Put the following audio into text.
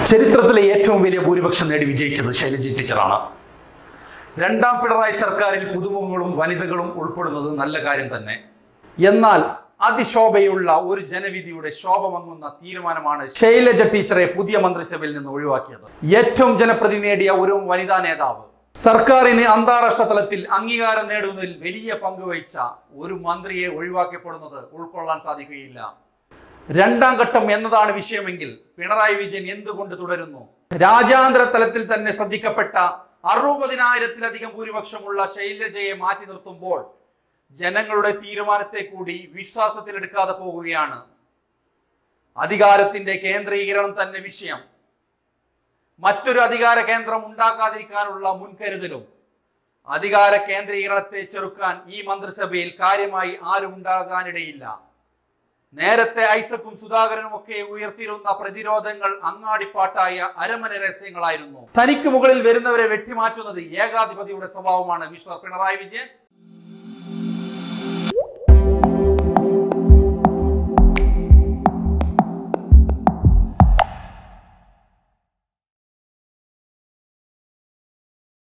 ചരിത്രത്തിലെ ഏറ്റവും വലിയ ഭൂരിപക്ഷം നേടി വിജയിച്ചത് ശൈലജ ടീച്ചറാണ് രണ്ടാം പിണറായി സർക്കാരിൽ പുതുമുഖങ്ങളും വനിതകളും ഉൾപ്പെടുന്നത് നല്ല കാര്യം തന്നെ എന്നാൽ അതിശോഭയുള്ള ഒരു ജനവിധിയുടെ ശോഭമങ്ങുന്ന തീരുമാനമാണ് ശൈലജ ടീച്ചറെ പുതിയ മന്ത്രിസഭയിൽ നിന്ന് ഒഴിവാക്കിയത് ഏറ്റവും ജനപ്രതി നേടിയ ഒരു വനിതാ നേതാവ് സർക്കാരിന് അന്താരാഷ്ട്ര തലത്തിൽ അംഗീകാരം നേടുന്നതിൽ വലിയ പങ്ക് വഹിച്ച ഒരു മന്ത്രിയെ ഒഴിവാക്കപ്പെടുന്നത് ഉൾക്കൊള്ളാൻ സാധിക്കുകയില്ല രണ്ടാം ഘട്ടം എന്നതാണ് വിഷയമെങ്കിൽ പിണറായി വിജയൻ എന്തുകൊണ്ട് തുടരുന്നു രാജ്യാന്തര തലത്തിൽ തന്നെ ശ്രദ്ധിക്കപ്പെട്ട അറുപതിനായിരത്തിലധികം ഭൂരിപക്ഷമുള്ള ശൈലജയെ മാറ്റി നിർത്തുമ്പോൾ ജനങ്ങളുടെ തീരുമാനത്തെ കൂടി വിശ്വാസത്തിലെടുക്കാതെ പോകുകയാണ് അധികാരത്തിന്റെ കേന്ദ്രീകരണം തന്നെ വിഷയം മറ്റൊരു അധികാര കേന്ദ്രം ഉണ്ടാക്കാതിരിക്കാനുള്ള മുൻകരുതലും അധികാര കേന്ദ്രീകരണത്തെ ചെറുക്കാൻ ഈ മന്ത്രിസഭയിൽ കാര്യമായി ആരും ഉണ്ടാകാനിടയില്ല നേരത്തെ ഐസക്കും സുധാകരനും ഒക്കെ ഉയർത്തിയിരുന്ന പ്രതിരോധങ്ങൾ അങ്ങാടിപ്പാട്ടായ അരമന രഹസ്യങ്ങളായിരുന്നു തനിക്ക് മുകളിൽ വരുന്നവരെ വെട്ടിമാറ്റുന്നത് ഏകാധിപതിയുടെ സ്വഭാവമാണ് മിസ്റ്റർ പിണറായി വിജയൻ